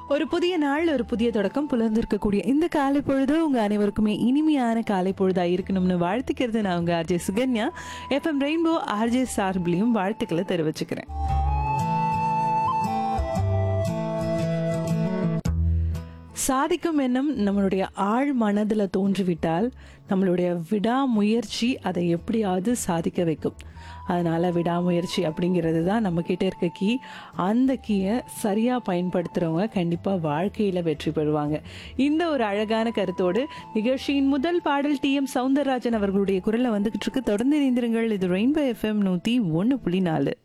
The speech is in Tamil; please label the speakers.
Speaker 1: ஒரு புதிய நாள் ஒரு புதிய தொடக்கம் புலர்ந்திருக்கக்கூடிய இந்த காலை பொழுது உங்க அனைவருக்குமே இனிமையான காலை பொழுதா இருக்கணும்னு வாழ்த்துக்கிறது நான் உங்க RJ Sukanya FM Rainbow RJ சார்பிலையும் வாழ்த்துக்களை தெரிவிச்சுக்கிறேன் சாதிக்கும் எண்ணம் நம்மளுடைய ஆழ் மனதில் தோன்றிவிட்டால் நம்மளுடைய விடாமுயற்சி அதை எப்படியாவது சாதிக்க வைக்கும் அதனால விடாமுயற்சி அப்படிங்கிறது தான் நம்ம கிட்ட இருக்க கீ அந்த கீயை சரியாக பயன்படுத்துகிறவங்க கண்டிப்பாக வாழ்க்கையில் வெற்றி பெறுவாங்க இந்த ஒரு அழகான கருத்தோடு நிகழ்ச்சியின் முதல் பாடல் டி எம் சவுந்தரராஜன் அவர்களுடைய குரலில் வந்துகிட்டு இருக்கு தொடர்ந்து இணைந்திருங்கள் இது ரெயின்போ எஃப்எம் நூற்றி ஒன்று புள்ளி நாலு